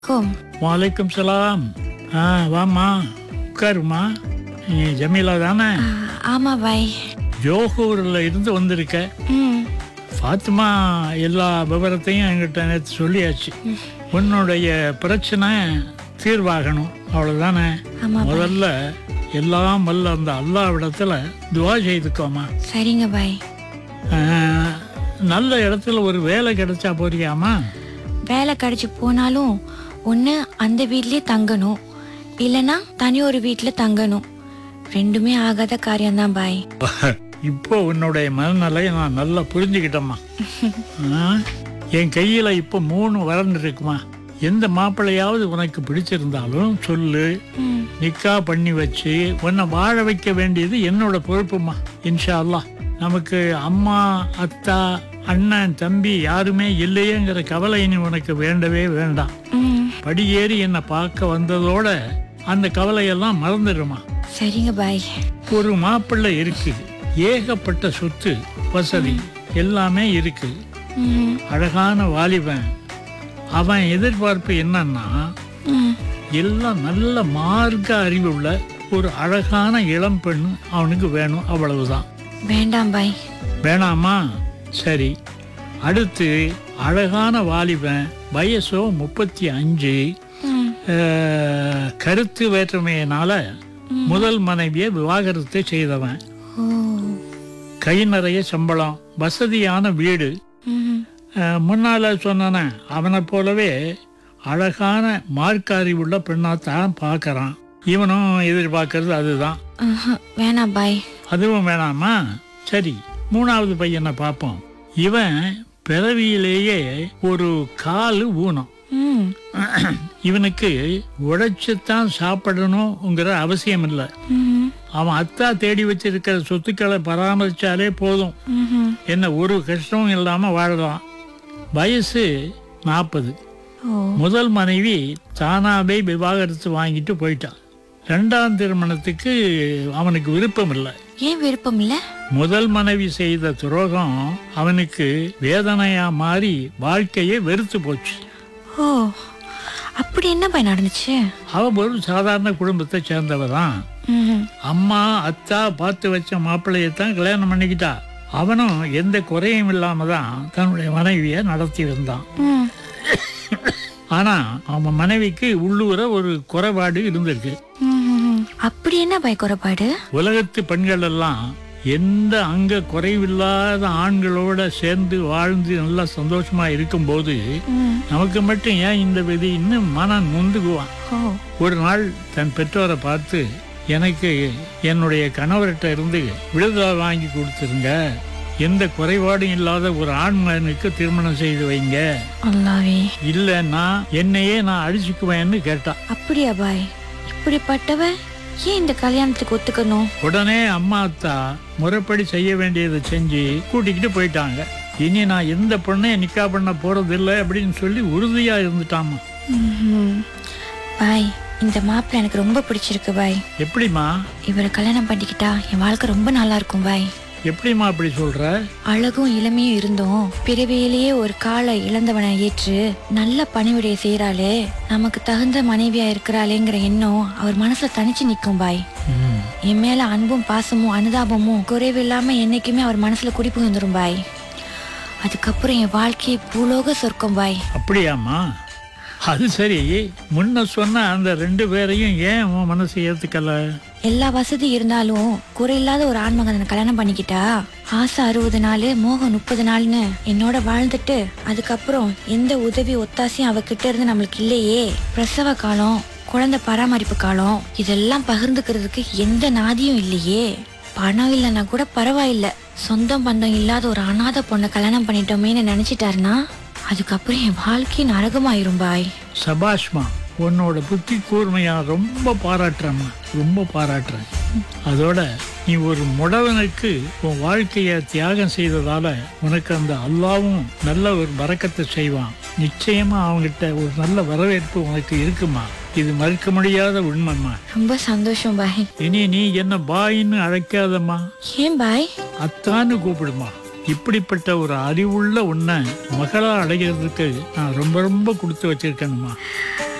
கும் வலைக்கும் சலாம் ஆ வாம்மா உட்காருமா நீ ஜமீலா தானே ஆ, ஆமா பாய் ஜோகூரில் இருந்து வந்திருக்க ம் ஃபாத்திமா எல்லா விவரத்தையும் என்கிட்ட நேற்று சொல்லியாச்சு உன்னுடைய பிரச்சனை தீர்வாகணும் அவ்வளோதானே ஆமா பாய் முதல்ல எல்லாம் வல்ல அந்த அல்லாவிடத்துல துவா செய்துக்கோமா சரிங்க பாய் ஆ, நல்ல இடத்துல ஒரு வேலை கிடைச்சா போறியாமா வேலை கிடைச்சு போனாலும் ஒன்று அந்த வீட்லயே தங்கணும் இல்லைன்னா தனி ஒரு வீட்டில் தங்கணும் ரெண்டுமே ஆகாத காரியம்தான் பாய் இப்போ உன்னுடைய மனநிலையை நான் நல்லா புரிஞ்சுக்கிட்டேம்மா ஆ, என் கையில இப்போ மூணு வரன் இருக்குமா எந்த மாப்பிள்ளையாவது உனக்கு பிடிச்சிருந்தாலும் சொல்லு ம் நிக்கா பண்ணி வச்சு உன்னை வாழ வைக்க வேண்டியது என்னோட பொறுப்புமா இன்ஷா அல்லாஹ் நமக்கு அம்மா அத்தா அண்ணன் தம்பி யாருமே இல்லையேங்கிற கவலை இனி உனக்கு வேண்டவே வேண்டாம் ம் படியேறி என்னை பார்க்க வந்ததோட அந்த கவலையெல்லாம் மறந்துடுமா சரிங்க பாய் ஒரு மாப்பிள்ளை இருக்கு ஏகப்பட்ட சொத்து வசதி எல்லாமே இருக்கு ம் அழகான வாலிபன் அவன் எதிர்பார்ப்பு என்னன்னா ம் எல்லாம் நல்ல மார்க்க அறிவுள்ள ஒரு அழகான இளம் பெண் அவனுக்கு வேணும் அவ்வளவுதான் வேண்டாம் பாய் வேணாமா சரி அடுத்து அழகான வாலிபன் வயசோ முப்பத்தி அஞ்சு ம் அஹ், கருத்து வேற்றுமையினால முதல் மனைவியை விவாகரத்து செய்தவன் ஓ கை நிறைய சம்பளம் வசதியான வீடு ம் அஹ், முன்னால சொன்னன அவனை போலவே அழகான மார்க்க அறிவுள்ள பெண்ணாத்தான் பார்க்கறான் இவனும் எதிர்பார்க்கறது அதுதான் ஆஹா, வேணாம் பாய் அதுவும் வேணாமா சரி மூணாவது பையனை பார்ப்போம் இவன் பிறவியிலேயே ஒரு காலு ஊனம் ம் இவனுக்கு உழைச்சுத்தான் சாப்பிடணுங்கிற அவசியம் இல்லை ம் அவன் அத்தா தேடி வச்சிருக்கிற சொத்துக்களை பராமரிச்சாலே போதும் ம் என்ன ஒரு கஷ்டமும் இல்லாம வாழலாம் வயசு நாற்பது ஓ முதல் மனைவி தானாவே விவாகரத்து வாங்கிட்டு போயிட்டான் ரெண்டாம் திருமணத்துக்கு அவனுக்கு விருப்பம் இல்லை ஏன் விருப்பம் இல்ல முதல் மனைவி செய்த துரோகம் அவனுக்கு வேதனையா மாறி வாழ்க்கையே வெறுத்து போச்சு ஓ அப்படி என்ன பாய் நடந்துச்சு அவ ஒரு சாதாரண குடும்பத்தை சேர்ந்தவ தான் ம் அம்மா அத்தா பார்த்து வச்ச மாப்பிள்ளையத்தான் கல்யாணம் பண்ணிக்கிட்டா அவனும் எந்த குறையும் இல்லாம தான் தன்னுடைய மனைவியை நடத்தி வந்தான் ம் ஆனா அவன் மனைவிக்கு உள்ளூர ஒரு குறைபாடு இருந்திருக்கு ம். அப்படி என்ன பாய் குறைபாடு உலகத்து பெண்கள் எல்லாம் எந்த அங்க குறைவில்லாத ஆண்களோட சேர்ந்து வாழ்ந்து நல்லா சந்தோஷமா இருக்கும்போது ம் நமக்கு மட்டும் ஏன் இந்த விதி இன்னும் மனம் நொந்துக்குவான் ஓ ஒரு நாள் தன் பெற்றோரை பார்த்து எனக்கு என்னுடைய கணவர்கிட்ட இருந்து விடுதலை வாங்கி கொடுத்துருங்க எந்த குறைபாடும் இல்லாத ஒரு ஆண்மகனுக்கு திருமணம் செய்து வைங்க அல்லாவே இல்லைன்னா என்னையே நான் அழிச்சுக்குவேன்னு கேட்டான் அப்படியா பாய் இப்படிப்பட்டவ ஏன் இந்த கல்யாணத்துக்கு ஒத்துக்கணும் உடனே அம்மா அத்தா முறைப்படி செய்ய வேண்டியதை செஞ்சு கூட்டிக்கிட்டு போயிட்டாங்க இனி நான் எந்த பொண்ணையும் நிக்கா பண்ண போறதில்லை அப்படின்னு சொல்லி உறுதியா இருந்துட்டாமா ம்ஹும். பாய் இந்த மாப்பிள்ளை எனக்கு ரொம்ப பிடிச்சிருக்கு பாய் எப்படிம்மா இவரை கல்யாணம் பண்ணிக்கிட்டா என் வாழ்க்கை ரொம்ப நல்லா இருக்கும் பாய் எப்படிம்மா அப்படி சொல்ற அழகும் இளமையும் இருந்தோம் பிறவியிலேயே ஒரு காலை இழந்தவனை ஏற்று நல்ல பணிவிடைய செய்யறாளே நமக்கு தகுந்த மனைவியா இருக்கிறாளேங்கிற எண்ணம் அவர் மனசுல தனிச்சு நிக்கும் பாய் ம், என் மேல அன்பும் பாசமும் அனுதாபமும் குறைவில்லாம என்னைக்குமே அவர் மனசுல குடிப்பு வந்துரும் பாய் அதுக்கப்புறம் என் வாழ்க்கையை பூலோக சொர்க்கம் பாய் அப்படியாம்மா அது சரி முன்ன சொன்ன அந்த ரெண்டு பேரையும் ஏன் உன் மனசு ஏத்துக்கல எல்லா வசதி இருந்தாலும் குறையில்லாத ஒரு ஆண்மகனை கல்யாணம் பண்ணிக்கிட்டா ஆசை அறுபது நாள் மோகம் முப்பது நாள்னு என்னோட வாழ்ந்துட்டு அதுக்கப்புறம் எந்த உதவி ஒத்தாசையும் அவகிட்ட இருந்து நம்மளுக்கு இல்லையே பிரசவ காலம் குழந்தை பராமரிப்பு காலம் இதெல்லாம் பகிர்ந்துக்கிறதுக்கு எந்த நாதியும் இல்லையே பணம் இல்லைன்னா கூட பரவாயில்ல சொந்தம் பந்தம் இல்லாத ஒரு அனாதை பொண்ணை கல்யாணம் பண்ணிட்டோமேன்னு நினைச்சிட்டாருன்னா அதுக்கப்புறம் என் வாழ்க்கை நரகமாயிரும் பாய் சபாஷ்மா உன்னோட புத்தி கூர்மையா ரொம்ப பாராட்டுறேம்மா ரொம்ப பாராட்டுறேன் அதோட நீ ஒரு முடவனுக்கு உன் வாழ்க்கைய தியாகம் செய்ததால உனக்கு அந்த அல்லாவும் நல்ல ஒரு வரக்கத்தை செய்வான் நிச்சயமா அவங்கிட்ட ஒரு நல்ல வரவேற்பு உனக்கு இருக்குமா இது மறுக்க முடியாத உண்மைம்மா ரொம்ப சந்தோஷம் பாய் இனி நீ என்ன பாயின்னு அழைக்காதம்மா ஏன் பாய் அத்தான்னு கூப்பிடுமா இப்படிப்பட்ட ஒரு அறிவுள்ள உன்னை மகளா அடைகிறதுக்கு நான் ரொம்ப ரொம்ப கொடுத்து வச்சிருக்கேனுமா